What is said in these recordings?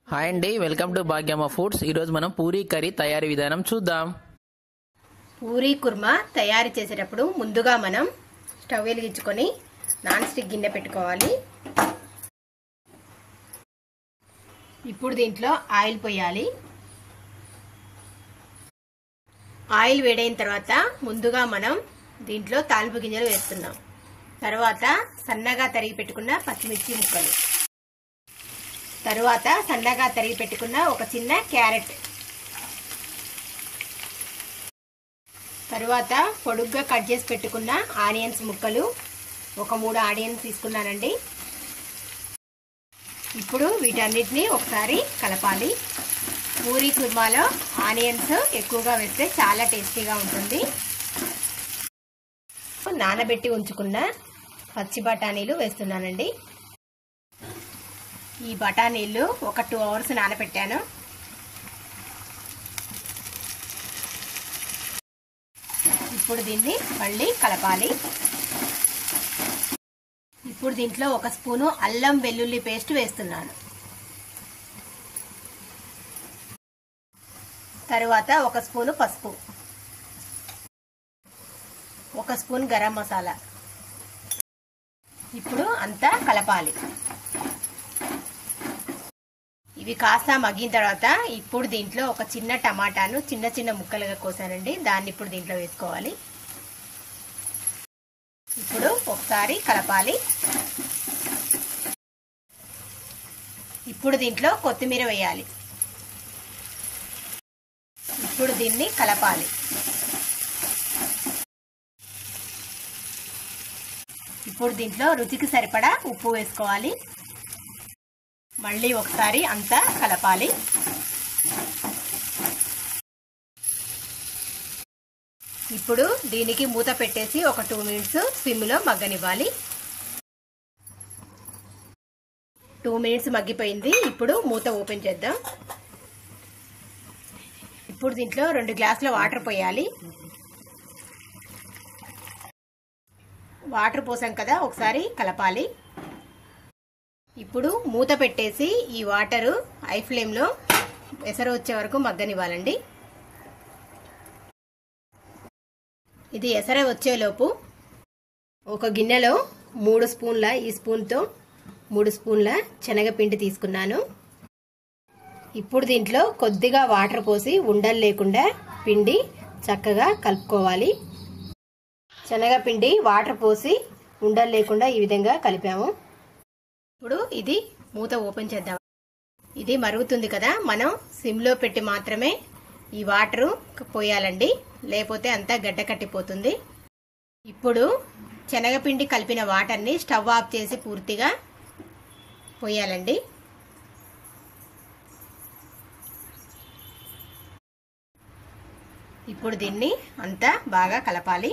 hi అండి welcome to భాగ్యమ్మ foods ఈరోజు మనం పూరీ కర్రీ తయారీ విధానం చూద్దాం పూరీ కుర్మా తయారు చేసేటప్పుడు ముందుగా మనం స్టవ్ వెలిగించుకొని నాన్ స్టిక్ గిన్నె పెట్టుకోవాలి ఇప్పుడు దీంట్లో ఆయిల్ పోయాలి ఆయిల్ వేడైన తర్వాత ముందుగా మనం దీంట్లో తాలింపు గింజలు వేస్తున్నాం తర్వాత సన్నగా తరిగి పెట్టుకున్న పచ్చిమిర్చి ముక్కలు తరువాత సన్నగా తరిగి పెట్టుకున్న ఒక చిన్న క్యారెట్ తరువాత పొడుగ్గా కట్ చేసి పెట్టుకున్న ఆనియన్స్ ముక్కలు ఒక మూడు ఆనియన్స్ తీసుకున్నానండి ఇప్పుడు వీటన్నిటిని ఒకసారి కలపాలి పూరీ కుర్మాలో ఆనియన్స్ ఎక్కువగా వేస్తే చాలా టేస్టీగా ఉంటుంది నానబెట్టి ఉంచుకున్న పచ్చి బఠానీలు వేస్తున్నానండి ఈ బఠానీలు ఒక టూ అవర్స్ నానబెట్టాను ఇప్పుడు దీన్ని మళ్ళీ కలపాలి ఇప్పుడు దీంట్లో ఒక స్పూను అల్లం వెల్లుల్లి పేస్ట్ వేస్తున్నాను తరువాత ఒక స్పూను పసుపు ఒక స్పూన్ గరం మసాలా ఇప్పుడు అంతా కలపాలి ఇవి కాస్త మగ్గిన తర్వాత ఇప్పుడు దీంట్లో ఒక చిన్న టమాటాను చిన్న చిన్న ముక్కలుగా కోసానండి దాన్ని ఇప్పుడు దీంట్లో వేసుకోవాలి ఇప్పుడు ఒకసారి కలపాలి ఇప్పుడు దీంట్లో కొత్తిమీర వేయాలి ఇప్పుడు దీన్ని కలపాలి ఇప్పుడు దీంట్లో రుచికి సరిపడా ఉప్పు వేసుకోవాలి మళ్ళీ ఒకసారి అంతా కలపాలి ఇప్పుడు దీనికి మూత పెట్టేసి ఒక టూ మినిట్స్ సిమ్లో మగ్గనివ్వాలి టూ మినిట్స్ మగ్గిపోయింది ఇప్పుడు మూత ఓపెన్ చేద్దాం ఇప్పుడు దీంట్లో రెండు గ్లాసుల వాటర్ పోయాలి వాటర్ పోసాం కదా ఒకసారి కలపాలి ఇప్పుడు మూత పెట్టేసి ఈ వాటరు ఐ ఫ్లేమ్లో ఎసరు వచ్చే వరకు మగ్గనివ్వాలండి ఇది ఎసర వచ్చేలోపు ఒక గిన్నెలో మూడు స్పూన్ల ఈ స్పూన్తో మూడు స్పూన్ల శనగపిండి తీసుకున్నాను ఇప్పుడు దీంట్లో కొద్దిగా వాటర్ పోసి ఉండలు లేకుండా పిండి చక్కగా కలుపుకోవాలి శనగపిండి వాటర్ పోసి ఉండలు లేకుండా ఈ విధంగా కలిపాము ఇప్పుడు ఇది మూత ఓపెన్ చేద్దాం ఇది మరుగుతుంది కదా మనం సిమ్లో పెట్టి మాత్రమే ఈ వాటరు పోయాలండి లేకపోతే అంతా గడ్డ కట్టిపోతుంది ఇప్పుడు శనగపిండి కలిపిన వాటర్ని స్టవ్ ఆఫ్ చేసి పూర్తిగా పోయాలండి ఇప్పుడు దీన్ని అంతా బాగా కలపాలి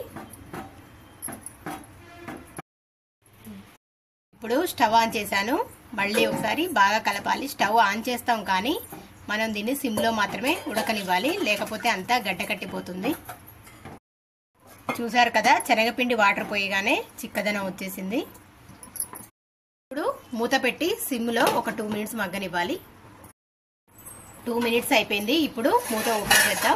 ఇప్పుడు స్టవ్ ఆన్ చేశాను మళ్ళీ ఒకసారి బాగా కలపాలి స్టవ్ ఆన్ చేస్తాం కానీ మనం దీన్ని సిమ్లో మాత్రమే ఉడకనివ్వాలి లేకపోతే అంతా గడ్డ కట్టిపోతుంది చూసారు కదా శనగపిండి వాటర్ పోయగానే చిక్కదనం వచ్చేసింది ఇప్పుడు మూత పెట్టి సిమ్లో ఒక టూ మినిట్స్ మగ్గనివ్వాలి టూ మినిట్స్ అయిపోయింది ఇప్పుడు మూత ఓపెన్ చేద్దాం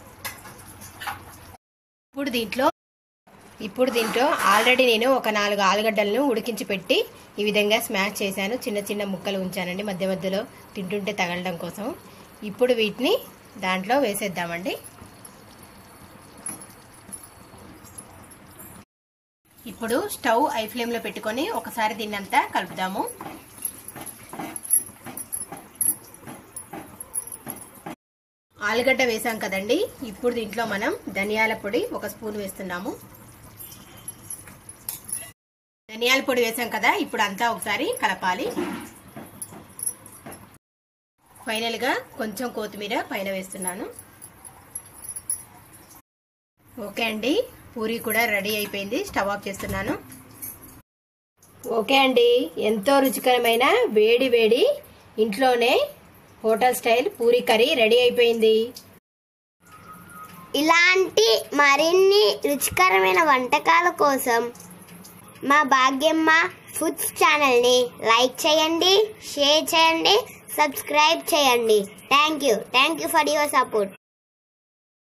ఇప్పుడు దీంట్లో ఇప్పుడు దీంట్లో ఆల్రెడీ నేను ఒక నాలుగు ఆలుగడ్డలను ఉడికించి పెట్టి ఈ విధంగా స్మాష్ చేశాను చిన్న చిన్న ముక్కలు ఉంచానండి మధ్య మధ్యలో తింటుంటే తగలడం కోసం ఇప్పుడు వీటిని దాంట్లో వేసేద్దామండి ఇప్పుడు స్టవ్ ఐ ఫ్లేమ్లో పెట్టుకొని ఒకసారి దీన్నంతా కలుపుదాము ఆలుగడ్డ వేసాం కదండి ఇప్పుడు దీంట్లో మనం ధనియాల పొడి ఒక స్పూన్ వేస్తున్నాము ధనియాల పొడి వేసాం కదా ఇప్పుడు అంతా ఒకసారి కలపాలి ఫైనల్గా కొంచెం కొత్తిమీర పైన వేస్తున్నాను ఓకే అండి పూరి కూడా రెడీ అయిపోయింది స్టవ్ ఆఫ్ చేస్తున్నాను ఓకే అండి ఎంతో రుచికరమైన వేడి వేడి ఇంట్లోనే hotel style puri curry ready అయిపోయింది ఇలాంటి మరిన్ని రుచికరమైన వంటకాల కోసం మా భాగ్యమ్మ ఫుడ్స్ ఛానల్ని లైక్ చేయండి షేర్ చేయండి సబ్స్క్రైబ్ చేయండి thank you thank you for your support